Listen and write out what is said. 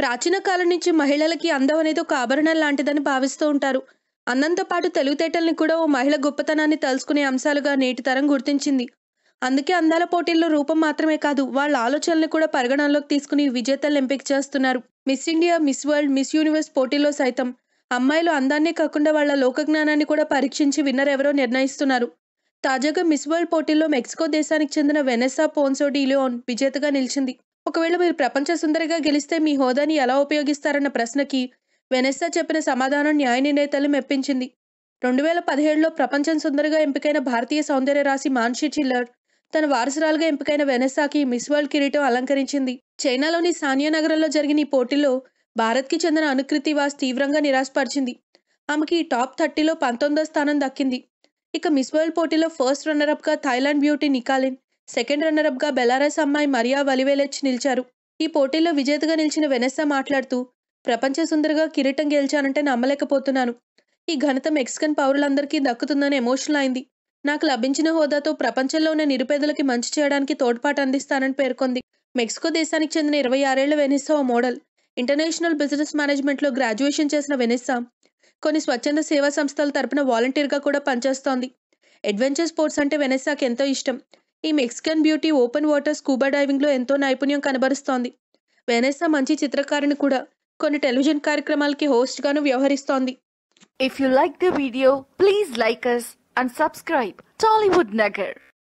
ప్రాచీన కాలం నుంచి మహిళలకి అందం అనేది ఒక ఆభరణం లాంటిదని భావిస్తూ ఉంటారు అందంతో పాటు తెలివితేటల్ని కూడా ఓ మహిళ గొప్పతనాన్ని తెలుసుకునే అంశాలుగా నేటి తరం గుర్తించింది అందుకే అందాల పోటీల్లో రూపం మాత్రమే కాదు వాళ్ళ ఆలోచనల్ని కూడా పరిగణనలోకి తీసుకుని విజేతలను ఎంపిక చేస్తున్నారు Miss India Miss World Miss Universe పోటీల్లో సైతం అమ్మాయిలు అందాన్నే కాకుండా వాళ్ళ లోకజ్ఞానాన్ని కూడా పరీక్షించి విన్నర్ ఎవరో నిర్ణయిస్తున్నారు తాజాగా మిస్ వరల్డ్ పోటీల్లో మెక్సికో దేశానికి చెందిన వెనెసా పోన్సో డిలియోన్ విజేతగా నిలిచింది ఒకవేళ మీరు ప్రపంచ సుందరిగా గెలిస్తే మీ హోదాని ఎలా ఉపయోగిస్తారన్న ప్రశ్నకి వెనెస్సా చెప్పిన సమాధానం న్యాయ నిర్ణేతలు మెప్పించింది రెండు వేల పదిహేడులో ప్రపంచం సుందరిగా ఎంపికైన భారతీయ సౌందర్య రాశి మాన్షి చిల్లర్ తన వారసురాలుగా ఎంపికైన వెనెస్సాకి మిస్ వరల్డ్ కిరీటం అలంకరించింది చైనాలోని సానియా నగరంలో జరిగిన ఈ పోటీలో భారత్కి చెందిన అనుకృతి వాస్ తీవ్రంగా నిరాశపరిచింది ఆమెకి ఈ టాప్ థర్టీలో పంతొమ్మిదో స్థానం దక్కింది ఇక మిస్ వరల్డ్ పోటీలో ఫస్ట్ రన్నరప్గా థాయిలాండ్ బ్యూటీ నికాలిన్ సెకండ్ రన్నరప్గా బెలారస్ అమ్మాయి మరియా వలివేలెచ్ నిలిచారు ఈ పోటీలో విజేతగా నిలిచిన వెనెస్సా మాట్లాడుతూ ప్రపంచ సుందరిగా కిరీటం గెలిచానంటే నమ్మలేకపోతున్నాను ఈ ఘనత మెక్సికన్ పౌరులందరికీ దక్కుతుందని ఎమోషనల్ అయింది నాకు లభించిన హోదాతో ప్రపంచంలో ఉన్న నిరుపేదలకి మంచి చేయడానికి తోడ్పాటు అందిస్తానని పేర్కొంది మెక్సికో దేశానికి చెందిన ఇరవై ఆరేళ్ల వెనిస్సా ఓ మోడల్ ఇంటర్నేషనల్ బిజినెస్ మేనేజ్మెంట్లో గ్రాడ్యుయేషన్ చేసిన వెనిస్సా కొన్ని స్వచ్ఛంద సేవా సంస్థల తరపున వాలంటీర్గా కూడా పనిచేస్తోంది అడ్వెంచర్ స్పోర్ట్స్ అంటే వెనెస్సాకి ఎంతో ఇష్టం ఈ Mexican beauty open water scuba డైవింగ్లో ఎంతో నైపుణ్యం కనబరుస్తోంది వెనెస్సా మంచి చిత్రకారిణి కూడా కొన్ని టెలివిజన్ కార్యక్రమాలకి హోస్ట్గాను వ్యవహరిస్తోంది If you like the video, please like us and subscribe Tollywood Nagar.